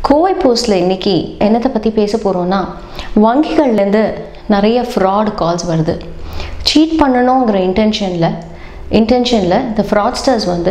கோவை போஸ்டில் இன்னைக்கு என்னத்தை பற்றி பேச போகிறோன்னா வங்கிகள்லேருந்து நிறைய ஃப்ராட் கால்ஸ் வருது சீட் பண்ணணுங்கிற இன்டென்ஷனில் இன்டென்ஷனில் இந்த ஃப்ராட்ஸ்டர்ஸ் வந்து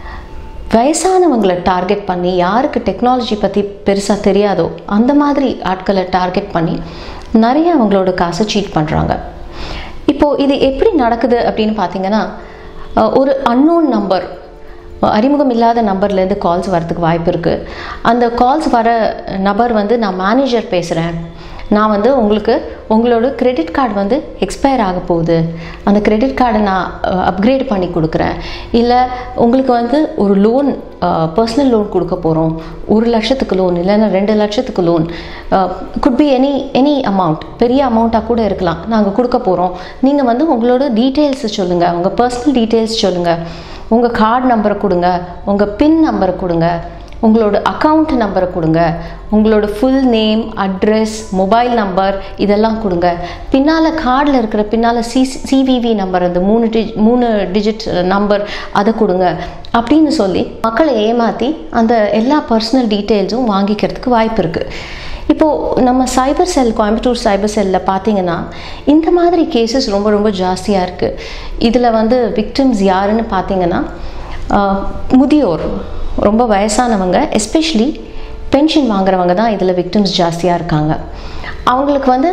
வயசானவங்களை டார்கெட் பண்ணி யாருக்கு டெக்னாலஜி பற்றி பெருசாக தெரியாதோ அந்த மாதிரி ஆட்களை டார்கெட் பண்ணி நிறைய அவங்களோட காசை சீட் பண்ணுறாங்க இப்போது இது எப்படி நடக்குது அப்படின்னு பார்த்தீங்கன்னா அஹ், ஒரு அன்னோன் நம்பர் அறிமுகம் இல்லாத நம்பர்லேருந்து கால்ஸ் வரதுக்கு வாய்ப்பு இருக்குது அந்த கால்ஸ் வர நபர் வந்து நான் மேனேஜர் பேசுகிறேன் நான் வந்து உங்களுக்கு உங்களோட கிரெடிட் கார்டு வந்து எக்ஸ்பயர் ஆக போகுது அந்த கிரெடிட் கார்டை நான் அப்கிரேட் பண்ணி கொடுக்குறேன் இல்லை உங்களுக்கு வந்து ஒரு லோன் பர்சனல் லோன் கொடுக்க போகிறோம் ஒரு லட்சத்துக்கு லோன் இல்லைன்னா ரெண்டு லட்சத்துக்கு loan could be any any amount பெரிய அமௌண்ட்டாக கூட இருக்கலாம் நாங்கள் கொடுக்க போகிறோம் நீங்கள் வந்து உங்களோட டீட்டெயில்ஸ் சொல்லுங்கள் உங்கள் பர்சனல் டீட்டெயில்ஸ் சொல்லுங்கள் உங்கள் கார்டு நம்பரை கொடுங்க உங்கள் பின் நம்பரை கொடுங்க உங்களோட அக்கௌண்ட் நம்பரை கொடுங்க உங்களோட full name address mobile number இதெல்லாம் கொடுங்க பின்னால் கார்டில் இருக்கிற பின்னால் சி சிவிவி நம்பர் அந்த மூணு டி மூணு டிஜிட் நம்பர் அதை கொடுங்க அப்படின்னு சொல்லி மக்களை ஏமாற்றி அந்த எல்லா பர்சனல் டீட்டெயில்ஸும் வாங்கிக்கிறதுக்கு வாய்ப்பு இருக்குது இப்போது நம்ம சைபர் செல் கோயம்புத்தூர் சைபர் செல்லில் பார்த்தீங்கன்னா இந்த மாதிரி கேசஸ் ரொம்ப ரொம்ப ஜாஸ்தியாக இருக்குது இதில் வந்து விக்டிம்ஸ் யாருன்னு பார்த்தீங்கன்னா ஆஹ், முதியோர் ரொம்ப வயசானவங்க எஸ்பெஷலி பென்ஷன் வாங்குறவங்க தான் இதில் விக்டிம்ஸ் ஜாஸ்தியாக இருக்காங்க அவங்களுக்கு வந்து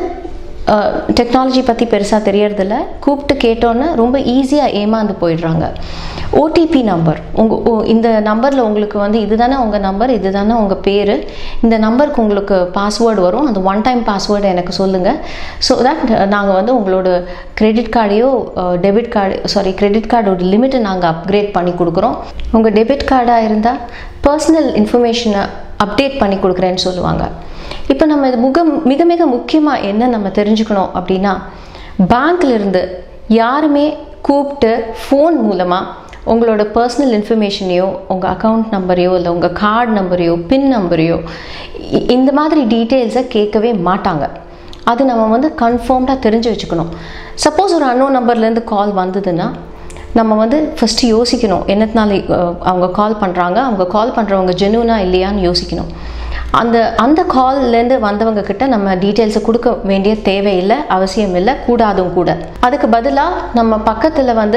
டெக்னாலஜி பற்றி பெருசாக தெரியறதில்ல கூப்பிட்டு கேட்டோன்னே ரொம்ப ஈஸியாக ஏமாந்து போயிடுறாங்க ஓடிபி நம்பர் உங்கள் இந்த நம்பரில் உங்களுக்கு வந்து இதுதானே உங்கள் நம்பர் இதுதானே உங்கள் பேர் இந்த நம்பருக்கு உங்களுக்கு பாஸ்வேர்டு வரும் அந்த ஒன் டைம் பாஸ்வேர்டு எனக்கு சொல்லுங்கள் ஸோ தட் நாங்கள் வந்து உங்களோட கிரெடிட் கார்டையோ டெபிட் கார்டு சாரி கிரெடிட் கார்டோட லிமிட்டை நாங்கள் அப்கிரேட் பண்ணி கொடுக்குறோம் உங்கள் டெபிட் கார்டாக இருந்தால் பர்சனல் இன்ஃபர்மேஷனை அப்டேட் பண்ணி கொடுக்குறேன்னு சொல்லுவாங்க இப்போ நம்ம இது முக மிக மிக முக்கியமாக என்ன நம்ம தெரிஞ்சுக்கணும் அப்படின்னா பேங்க்ல இருந்து யாருமே கூப்பிட்டு ஃபோன் மூலமாக உங்களோட பர்சனல் இன்ஃபர்மேஷனையோ உங்கள் அக்கௌண்ட் நம்பரையோ இல்லை உங்கள் கார்டு நம்பரையோ பின் நம்பரையோ இ- இந்த மாதிரி டீட்டெயில்ஸை கேட்கவே மாட்டாங்க அது நம்ம வந்து கன்ஃபார்ம்டாக தெரிஞ்சு வச்சுக்கணும் சப்போஸ் ஒரு அன்னோ நம்பர்லேருந்து கால் வந்ததுன்னா நம்ம வந்து ஃபஸ்ட்டு யோசிக்கணும் என்னத்தினால அஹ், அவங்க கால் பண்ணுறாங்க அவங்க கால் பண்ணுறவங்க ஜெனுவனா இல்லையான்னு யோசிக்கணும் அந்த அந்த கால்லேருந்து வந்தவங்க கிட்ட நம்ம டீட்டெயில்ஸை கொடுக்க வேண்டிய தேவையில்லை அவசியம் இல்லை கூடாதும் கூட அதுக்கு பதிலாக நம்ம பக்கத்தில் வந்து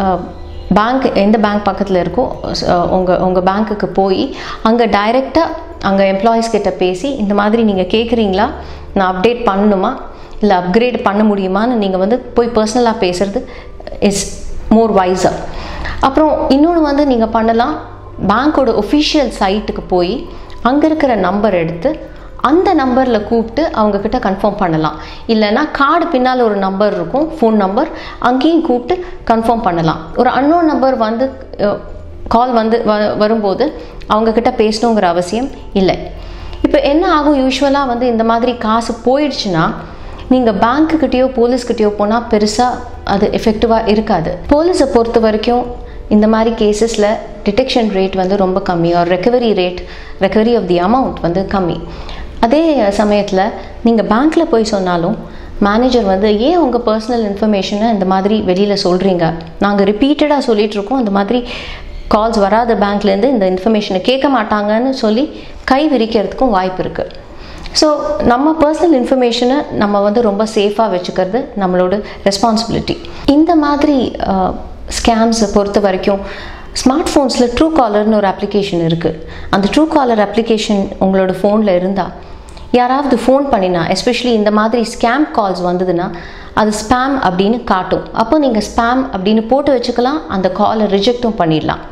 பேங்க் எந்த பேங்க் பக்கத்தில் இருக்கோ உங்கள் உங்கள் பேங்க்குக்கு போய் அங்கே டைரெக்டாக அங்கே எம்ப்ளாயீஸ் கிட்ட பேசி இந்த மாதிரி நீங்கள் கேட்குறீங்களா நான் அப்டேட் பண்ணணுமா இல்லை அப்கிரேட் பண்ண முடியுமான்னு நீங்கள் வந்து போய் பர்சனலாக பேசுகிறது இஸ் மோர் வைஸர் அப்புறம் இன்னொன்று வந்து நீங்கள் பண்ணலாம் பேங்க்கோட ஒஃபிஷியல் சைட்டுக்கு போய் அங்கே இருக்கிற நம்பர் எடுத்து அந்த நம்பரில் கூப்பிட்டு அவங்கக்கிட்ட கன்ஃபார்ம் பண்ணலாம் இல்லைன்னா கார்டு பின்னால் ஒரு நம்பர் இருக்கும் ஃபோன் நம்பர் அங்கேயும் கூப்பிட்டு கன்ஃபார்ம் பண்ணலாம் ஒரு அன்னோன் நம்பர் வந்து கால் வந்து வ வரும்போது அவங்கக்கிட்ட பேசணுங்கிற அவசியம் இல்லை இப்போ என்ன ஆகும் யூஸ்வலாக வந்து இந்த மாதிரி காசு போயிடுச்சுன்னா நீங்கள் பேங்க்குக்கிட்டேயோ போலீஸ்கிட்டயோ போனால் பெருசாக அது எஃபெக்டிவாக இருக்காது போலீஸை பொறுத்த வரைக்கும் இந்த மாதிரி கேசஸில் டிடெக்ஷன் ரேட் வந்து ரொம்ப கம்மி ஒரு recovery rate recovery of the amount வந்து கம்மி அதே சமயத்தில் நீங்கள் பேங்க்கில் போய் சொன்னாலும் மேனேஜர் வந்து ஏன் உங்கள் பர்சனல் இன்ஃபர்மேஷனை இந்த மாதிரி வெளியில் சொல்கிறீங்க நாங்கள் ரிப்பீட்டடாக சொல்லிகிட்ருக்கோம் இந்த மாதிரி கால்ஸ் வராத பேங்க்லேருந்து இந்த இன்ஃபர்மேஷனை கேட்க மாட்டாங்கன்னு சொல்லி கை விரிக்கிறதுக்கும் வாய்ப்பு இருக்குது ஸோ நம்ம பர்சனல் இன்ஃபர்மேஷனை நம்ம வந்து ரொம்ப சேஃபாக வச்சுக்கிறது நம்மளோட ரெஸ்பான்சிபிலிட்டி இந்த மாதிரி ஸ்கேம்ஸை பொறுத்த வரைக்கும் ஸ்மார்ட் ஃபோன்ஸில் ட்ரூ காலர்னு ஒரு அப்ளிகேஷன் இருக்குது அந்த ட்ரூ காலர் அப்ளிகேஷன் உங்களோட ஃபோனில் இருந்தால் யாராவது ஃபோன் பண்ணினா எஸ்பெஷலி இந்த மாதிரி ஸ்கேம் கால்ஸ் வந்ததுன்னா அது ஸ்பேம் அப்படின்னு காட்டும் அப்போ நீங்கள் ஸ்பேம் அப்படின்னு போட்டு வச்சுக்கலாம் அந்த காலை ரிஜெக்டும் பண்ணிடலாம்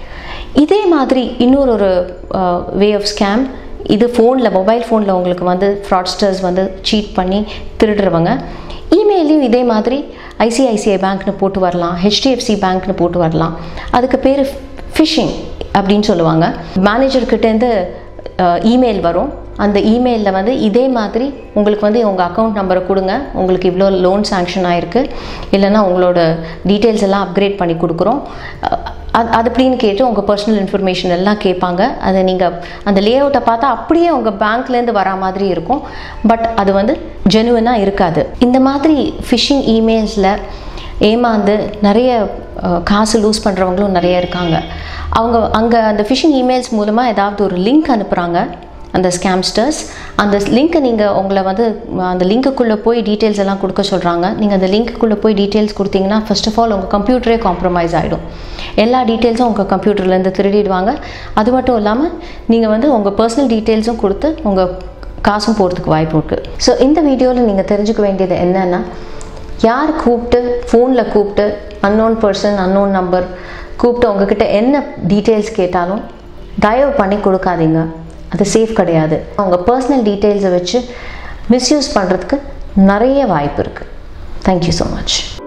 இதே மாதிரி இன்னொரு ஒரு வே ஆஃப் ஸ்கேம் இது ஃபோனில் மொபைல் ஃபோனில் உங்களுக்கு வந்து ஃப்ராட்ஸ்டர்ஸ் வந்து சீட் பண்ணி திருடுறவங்க இமெயிலையும் இதே மாதிரி ஐசிஐசிஐ பேங்க்னு போட்டு வரலாம் ஹெச்டிஎஃப்சி பேங்க்னு போட்டு வரலாம் அதுக்கு பேர் ஃபிஷிங் அப்படின்னு சொல்லுவாங்க மேனேஜர்கிட்டேருந்து இமெயில் வரும் அந்த இமெயிலில் வந்து இதே மாதிரி உங்களுக்கு வந்து உங்கள் அக்கௌண்ட் நம்பரை கொடுங்க உங்களுக்கு இவ்வளோ லோன் சாங்ஷன் ஆகிருக்கு இல்லைன்னா உங்களோட டீட்டெயில்ஸ் எல்லாம் அப்கிரேட் பண்ணி கொடுக்குறோம் அஹ் அது அது அப்படின்னு கேட்டு உங்கள் பர்சனல் இன்ஃபர்மேஷன் எல்லாம் கேட்பாங்க அதை நீங்கள் அந்த லே அவுட்டை பார்த்தா அப்படியே உங்கள் பேங்க்லேருந்து வரா மாதிரி இருக்கும் பட் அது வந்து ஜெனுவனாக இருக்காது இந்த மாதிரி ஃபிஷிங் இமெயில்ஸில் ஏமாந்து நிறைய அஹ், காசு லூஸ் பண்ணுறவங்களும் நிறைய இருக்காங்க அவங்க அங்கே அந்த ஃபிஷிங் இமெயில்ஸ் மூலமாக ஏதாவது ஒரு லிங்க் அனுப்புகிறாங்க அந்த ஸ்கேம்ஸ்டர்ஸ் அந்த லிங்க்கை நீங்கள் உங்களை வந்து அந்த லிங்க்குள்ளே போய் டீட்டெயில்ஸ் எல்லாம் கொடுக்க சொல்கிறாங்க நீங்கள் அந்த லிங்க்குள்ளே போய் டீட்டெயில்ஸ் கொடுத்தீங்கன்னா ஃபர்ஸ்ட் ஆஃப் ஆல் உங்கள் கம்ப்யூட்டரே காம்ப்ரமைஸ் ஆகிடும் எல்லா டீட்டெயில்ஸும் உங்கள் கம்ப்யூட்டர்லேருந்து திருடிடுவாங்க அது மட்டும் இல்லாமல் நீங்கள் வந்து உங்கள் பர்சனல் டீட்டெயில்ஸும் கொடுத்து உங்கள் காசும் போகிறதுக்கு வாய்ப்பு இருக்குது ஸோ இந்த வீடியோவில் நீங்கள் தெரிஞ்சுக்க வேண்டியது என்னென்னா யார் கூப்பிட்டு ஃபோனில் கூப்பிட்டு அன்னோன் பர்சன் அன்னோன் நம்பர் கூப்பிட்டு உங்ககிட்ட என்ன டீட்டெயில்ஸ் கேட்டாலும் தயவு பண்ணி கொடுக்காதீங்க அது சேஃப் கிடையாது உங்கள் பர்சனல் டீட்டெயில்ஸை வச்சு மிஸ்யூஸ் பண்ணுறதுக்கு நிறைய வாய்ப்பு இருக்குது தேங்க்யூ ஸோ மச்